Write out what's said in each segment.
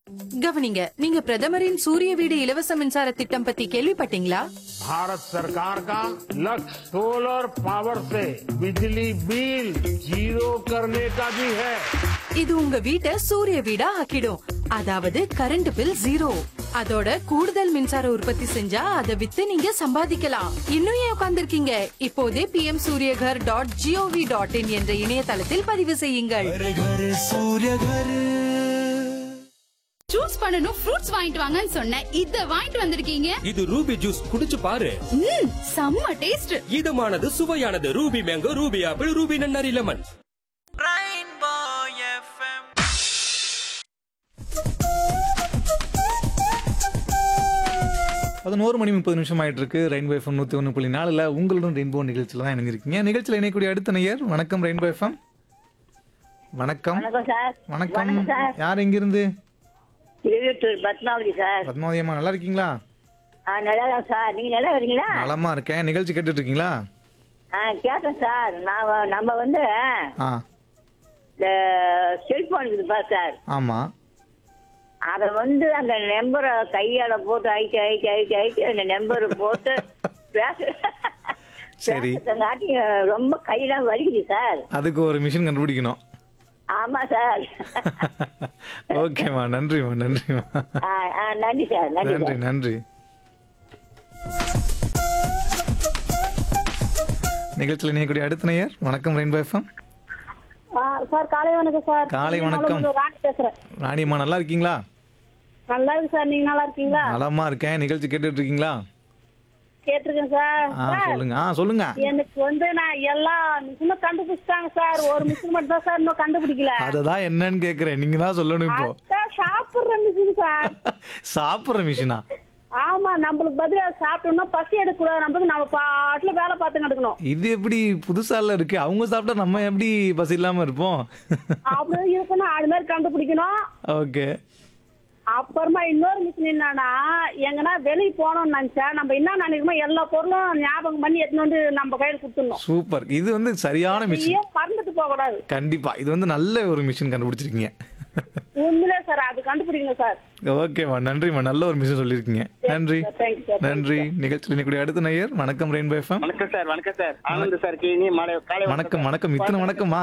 கவனிங்க நீங்க பிரதமரின் சூரிய வீடு இலவச மின்சார திட்டம் பத்தி கேள்விப்பட்டீங்களா भारत सरकार का लक्ष्य सोलर पावर से बिजली बिल जीरो करने का भी है இது உங்க வீட்டை சூரிய வீடா ஆக்கிடும் அதாவது கரண்ட் பில் ஜீரோ அதோட கூடுதல் மின்சார உற்பத்தி செஞ்சா அத வித்து நீங்க சம்பாதிக்கலாம் இன்னும் ஏன் உட்கார்ந்திருக்கீங்க இப்போதே PM Surya Ghar dot gov dot in என்ற இணையதளத்தில் பதிவு செய்யுங்கள் घर घर सूर्य घर ஜூஸ் பண்ணனும் ஃப்ரூட்ஸ் வாங்கிட்டு வாங்கன்னு சொன்னேன் இத வாங்கிட்டு வந்திருக்கீங்க இது ரூபி ஜூஸ் குடிச்சு பாரு ம் செம்ம டேஸ்ட் இதமானது சுவையானது Ruby mango Ruby apple Ruby nannari lemon பதினோரு மணி முப்பது நிமிஷம் ஆயிட்டு இருக்கு ரெயின்போ எஃப்எம் நூற்றி ஒன்று புள்ளி நாலில் உங்களுடன் ரெயின்போ நிகழ்ச்சியில் தான் இணைஞ்சிருக்கீங்க நிகழ்ச்சியில் இணையக்கூடிய அடுத்த நேயர் வணக்கம் ரெயின்போ எஃப்எம் வணக்கம் வணக்கம் சார் வணக்கம் வணக்கம் சார் யார் எங்கிருந்து திருவிட்டூர் பத்மாவதி சார் பத்மாவதி அம்மா நல்லா இருக்கீங்களா ஆ நல்லா இருக்கேன் சார் நீங்க நல்லா இருக்கீங்களா நலமா இருக்கேன் நிகழ்ச்சி கேட்டுட்டு இருக்கீங்களா ஆ கேட்டேன் சார் நான் வ- நம்ம வந்து ஆ இந்த செல்போன் இருக்குதுப்பா சார் ஆமாம் அதை வந்து அந்த நம்பரை கையால போட்டு ஐட்டி ஐட்டி ஐட்டி ஐட்டி அந்த நம்பர் போட்டு பேச சரி. பேசுறதுங்காட்டி ரொம்ப கையெல்லாம் வலிக்குது சார் அதுக்கு ஒரு மிஷின் கண்டுபிடிக்கணும் ஆமா சார் ஓகேம்மா நன்றிம்மா நன்றிம்மா ஆ, ஆ, நன்றி சார் நன்றி நன்றி சார் நன்றி நிகழ்ச்சியில் இணையக்கூடிய அடுத்த நேயர் வணக்கம் ரெயின்போ எஃப்எம் சார் காலை வணக்கம் சார் காலை வணக்கம். ராணி பேசுறேன் ராணியம்மா நல்லா இருக்கீங்களா நல்லா இருக்கு சார் நீங்க நல்லா இருக்கீங்களா நலமா இருக்கேன் நிகழ்ச்சி கேட்டுட்டு இருக்கீங்களா கேட்டிருக்கேன் சார் ஆ சார், சொல்லுங்க ஆ சொல்லுங்க எனக்கு வந்து நான் எல்லா மிஷினும் கண்டுபிடிச்சிட்டாங்க சார் ஒரு மிஷின் மட்டும் தான் சார் இன்னும் கண்டுபிடிக்கல அததான் என்னன்னு கேக்குறேன் நீங்க தான் சொல்லணும் இப்போ அதான் சாப்பிடுற மிஷின் சார் சாப்பிடுற மிஷினா ஆமா நம்மளுக்கு பதிலா சாப்பிட்டோம்னா பசி எடுக்கக்கூடாது நம்மளுக்கு நம்ம பாட்டுல வேலை பார்த்து எடுக்கணும் இது எப்படி புதுசால இருக்கு அவங்க சாப்பிட்டா நம்ம எப்படி பசி இல்லாம இருப்போம் அப்படி இருக்கணும் அது மாதிரி கண்டுபிடிக்கணும் ஓகே அப்புறமா இன்னொரு மிஷின் என்னன்னா எங்கன்னா வெளியே போனோம்னு நினைச்சா நம்ம என்ன நினைக்கிறோமோ எல்லா பொருளும் ஞாபகம் பண்ணி எடுத்துன்னு வந்து நம்ம கையில கொடுத்துடணும் சூப்பர் இது வந்து சரியான மிஷின் ஏன் மறந்துட்டு போக கூடாது கண்டிப்பா இது வந்து நல்ல ஒரு மிஷின் கண்டுபிடிச்சிருக்கீங்க உண்மையிலே சார் அது கண்டுபிடிக்கணும் சார் ஓகேம்மா நன்றிம்மா நல்ல ஒரு மிஷின் சொல்லியிருக்கீங்க நன்றி தேங்க்யூ சார் நன்றி நிகழ்ச்சியில் இன்னைக்கு அடுத்த நேயர் வணக்கம் ரெயின்போ எஃப்எம் வணக்கம் சார் வணக்கம் சார் ஆனந்த் சார் கீனி மாலை காலை வணக்கம் வணக்கம் இத்தனை வணக்கமா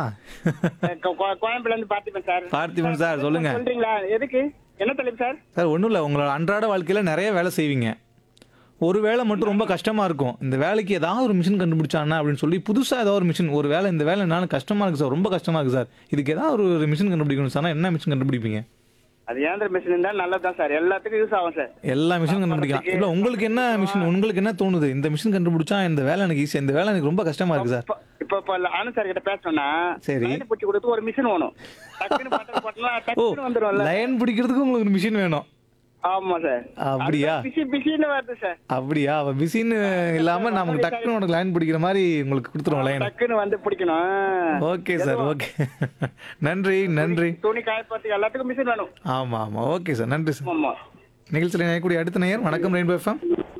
கோயம்புல இருந்து பார்த்திபன் சார் பார்த்திபன் சார், சொல்லுங்க. சொல்றீங்களா எதுக்கு என்ன தலைப்பு சார் சார் ஒன்றும் இல்லை உங்களோட அன்றாட வாழ்க்கையில் நிறைய வேலை செய்வீங்க ஒரு வேலை மட்டும் ரொம்ப கஷ்டமாக இருக்கும் இந்த வேலைக்கு ஏதாவது ஒரு மிஷின் கண்டுபிடிச்சானா அப்படின்னு சொல்லி புதுசாக ஏதாவது ஒரு மிஷின் ஒரு வேலை இந்த வேலை என்னாலும் கஷ்டமாக இருக்குது சார் ரொம்ப கஷ்டமாக இருக்குது சார் இதுக்கு ஏதாவது ஒரு மிஷின் கண்டுபிடிக்கணும் சார் என்ன மிஷின் கண்டுபிடிப்பீங்க அது ஏந்திர மிஷின் இருந்தா நல்லதுதான் சார் எல்லாத்துக்கும் யூஸ் ஆகும் சார் எல்லா மிஷின் கண்டுபிடிக்கலாம் இல்லை உங்களுக்கு என்ன மிஷின் உங்களுக்கு என்ன தோணுது இந்த மிஷின் கண்டுபிடிச்சா இந்த வேலை எனக்கு ஈஸி இந்த வேலை எனக்கு ரொம்ப கஷ்டமாக இருக்குது சார் இப்ப- இப்ப இப்ப ஆனந்த் சார் கிட்ட பேசணும்னா சரி. line பிடிச்சி கொடுத்து ஒரு மிஷின் வேணும் டக்குனு பட்டன் போட்டா ஓ டக்குனு வந்துரும்ல லைன் பிடிக்கிறதுக்கு உங்களுக்கு ஒரு மிஷின் வேணும் ஆமா சார் அப்படியா? பிசி பிசின்னு வருது சார் அப்படியா அவ மிஷின் இல்லாமல் நமக்கு டக்குன்னு உனக்கு லைன் பிடிக்கிற மாதிரி உங்களுக்கு கொடுத்துருவோம் லைன் டக்குன்னு வந்து பிடிக்கணும் ஓகே சார் ஓகே நன்றி நன்றி துணி காயப்படுறதுக்கு எல்லாத்துக்கும் மிஷின் வேணும் ஆமா ஆமா ஓகே சார் நன்றி சார் ஆமா நிகழ்ச்சியில் நினைக்கக்கூடிய அடுத்த நேயர் வணக்கம் ரெயின்போ எஃப்எம்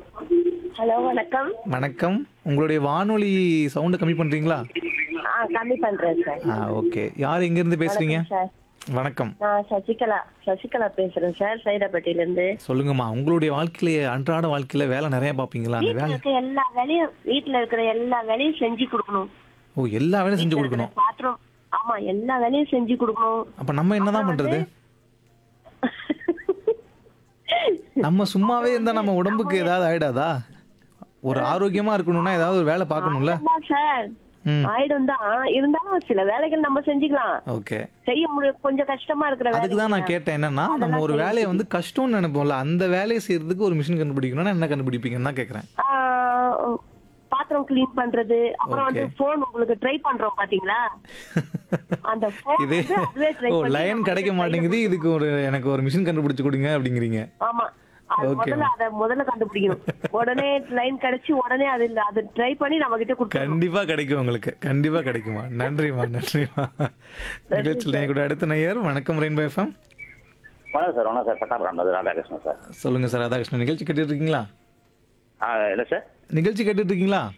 ஹலோ வணக்கம் வணக்கம் உங்களுடைய வானொலி சவுண்டு கம்மி பண்றீங்களா ஆ கம்மி பண்றேன் சார் ஆ ஓகே யார் எங்க இருந்து பேசுறீங்க சார் வணக்கம் நான் சசிகலா சசிகலா பேசுறேன் சார் சைதாப்பேட்டையில இருந்து சொல்லுங்கம்மா உங்களுடைய வாழ்க்கையில அன்றாட வாழ்க்கையில வேலை நிறைய பாப்பீங்களா அந்த வீட்டுல வேலை இருக்க எல்லா வேலையும் வீட்டுல இருக்கிற எல்லா வேலையும் செஞ்சு கொடுக்கணும் ஓ எல்லா வேலையும் செஞ்சு கொடுக்கணும் பாத்திரம் ஆமா எல்லா வேலையும் செஞ்சு கொடுக்கணும் அப்ப நம்ம என்னதான் பண்றது நம்ம சும்மாவே இருந்தா நம்ம உடம்புக்கு ஏதாவது ஆயிடாதா ஒரு ஆரோக்கியமா இருக்கணும்னா ஏதாவது ஒரு வேலை பார்க்கணும்ல ஆமா சார் ம் ஆயிடும் தான் இருந்தாலும் சில வேலைகள் நம்ம செஞ்சுக்கலாம் ஓகே செய்ய முடியும் கொஞ்சம் கஷ்டமா இருக்கிற அதுக்கு தான் நான் கேட்டேன் என்னன்னா நம்ம ஒரு வேலையை வந்து கஷ்டம்னு நினைப்போம்ல அந்த வேலையை செய்யறதுக்கு ஒரு மிஷின் கண்டுபிடிக்கணும்னா என்ன கண்டுபிடிப்பீங்கன்னு தான் கேட்கறேன் ஆ, பாத்திரம் கிளீன் பண்றது அப்புறம் வந்து Okay. போன் உங்களுக்கு ட்ரை பண்றோம் பாத்தீங்களா அந்த phone இது வந்து அதுவே try ஓ பண்ணி லைன் நமக்கு கிடைக்க try மாட்டேங்குது இதுக்கு ஒரு எனக்கு ஒரு மிஷின் கண்டுபிடிச்சு கொடுங்க அப்படிங்கிறீங்க ஆமா அது Okay, முதல்ல அத முதல்ல கண்டுபிடிக்கணும் உடனே லைன் கிடைச்சு உடனே அது இல்ல அது ட்ரை பண்ணி நம்ம கிட்ட கொடுக்கணும் கண்டிப்பா கிடைக்கும் உங்களுக்கு கண்டிப்பா கிடைக்குமா நன்றிமா நன்றிமா நிகழ்ச்சியில் என் கூட அடுத்த நேயர் வணக்கம் ரெயின்போ எஃப்எம் வணக்கம் சார் வணக்கம் சார் பட்டார் ராமநாதன் ராதாகிருஷ்ணன் சார் சொல்லுங்க சார் ராதாகிருஷ்ணன் நிகழ்ச்சி கேட்டுட்டு இருக்கீங்களா ஆ இல்லை சார் நிகழ்ச்சி கேட்டுட்டு இருக்கீங்களா